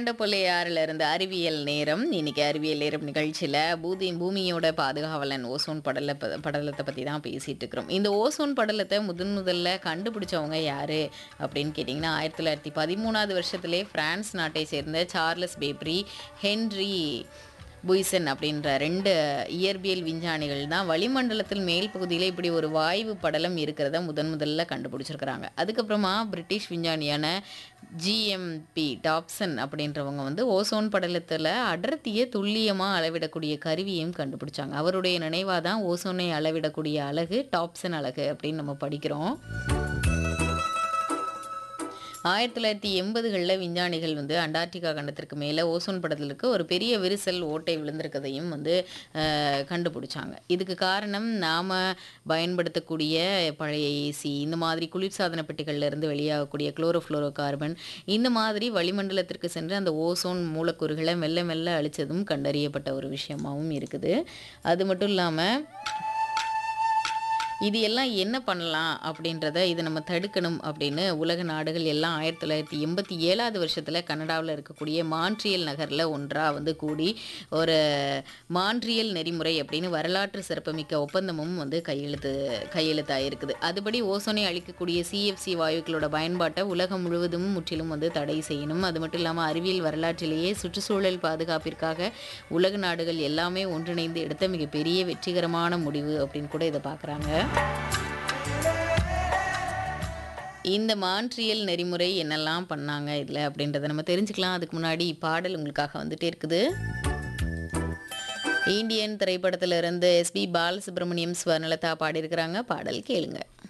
இரண்டபுள்ளையாறுல இருந்து அறிவியல் நேரம் இன்னைக்கு அறிவியல் நேரம் நிகழ்ச்சியில் பூதி பூமியோட பாதுகாவலன் ஓசோன் படல ப- படலத்தை பற்றி தான் பேசிட்டு இருக்கிறோம் இந்த ஓசோன் படலத்தை முதன் முதல்ல கண்டுபிடிச்சவங்க யாரு அப்படின்னு கேட்டிங்கன்னா ஆயிரத்தி தொள்ளாயிரத்தி பதிமூணாவது வருஷத்திலே பிரான்ஸ் நாட்டை சேர்ந்த சார்லஸ் பேப்ரி ஹென்றி புய்சன் அப்படின்ற ரெண்டு இயற்பியல் விஞ்ஞானிகள் தான் வளிமண்டலத்தில் மேல் பகுதியில் இப்படி ஒரு வாயு படலம் இருக்கிறத முதன் முதல்ல கண்டுபிடிச்சிருக்கிறாங்க அதுக்கப்புறமா பிரிட்டிஷ் விஞ்ஞானியான ஜிஎம்பி டாப்சன் அப்படின்றவங்க வந்து ஓசோன் படலத்தில் அடர்த்தியை துல்லியமாக அளவிடக்கூடிய கருவியையும் கண்டுபிடிச்சாங்க அவருடைய நினைவாக தான் ஓசோனை அளவிடக்கூடிய அலகு டாப்சன் அலகு அப்படின்னு நம்ம படிக்கிறோம் ஆயிரத்தி தொள்ளாயிரத்தி எண்பதுகளில் விஞ்ஞானிகள் வந்து அண்டார்டிகா கண்டத்திற்கு மேலே ஓசோன் படலத்திற்கு ஒரு பெரிய விரிசல் ஓட்டை விழுந்திருக்கதையும் வந்து அஹ், கண்டுபிடிச்சாங்க இதுக்கு காரணம் நாம் பயன்படுத்தக்கூடிய பழைய ஏசி இந்த மாதிரி குளிர்சாதன பெட்டிகள்ல இருந்து வெளியாகக்கூடிய குளோரோஃப்ளோரோ கார்பன் இந்த மாதிரி வளிமண்டலத்திற்கு சென்று அந்த ஓசோன் மூலக்கூறுகளை மெல்ல மெல்ல அழிச்சதும் கண்டறியப்பட்ட ஒரு விஷயமாவும் இருக்குது அது மட்டும் இல்லாமல் இது எல்லாம் என்ன பண்ணலாம் அப்படின்றத இதை நம்ம தடுக்கணும் அப்படின்னு உலக நாடுகள் எல்லாம் ஆயிரத்தி தொள்ளாயிரத்தி எண்பத்தி ஏழாவது வருஷத்தில் கனடாவில் இருக்கக்கூடிய மான்ட்ரியல் நகரில் ஒன்றாக வந்து கூடி ஒரு மான்ட்ரியல் நெறிமுறை அப்படின்னு வரலாற்று சிறப்புமிக்க ஒப்பந்தமும் வந்து கையெழுத்து கையெழுத்தாயிருக்குது அதுபடி ஓசோனை அளிக்கக்கூடிய சிஎஃப்சி வாயுக்களோட பயன்பாட்டை உலகம் முழுவதும் முற்றிலும் வந்து தடை செய்யணும் அது மட்டும் இல்லாமல் அறிவியல் வரலாற்றிலேயே சுற்றுச்சூழல் பாதுகாப்பிற்காக உலக நாடுகள் எல்லாமே ஒன்றிணைந்து எடுத்த மிகப்பெரிய வெற்றிகரமான முடிவு அப்படின்னு கூட இதை பார்க்குறாங்க இந்த மான்ட்ரியல் நெறிமுறை என்னெல்லாம் பண்ணாங்க இதில் அப்படின்றத நம்ம தெரிஞ்சுக்கலாம் அதுக்கு முன்னாடி பாடல் உங்களுக்காக வந்துட்டே இருக்குது இந்தியன் திரைப்படத்துல இருந்து எஸ்பி பாலசுப்ரமணியம் ஸ்வர்ணலதா பாடியிருக்கிறாங்க பாடல் கேளுங்க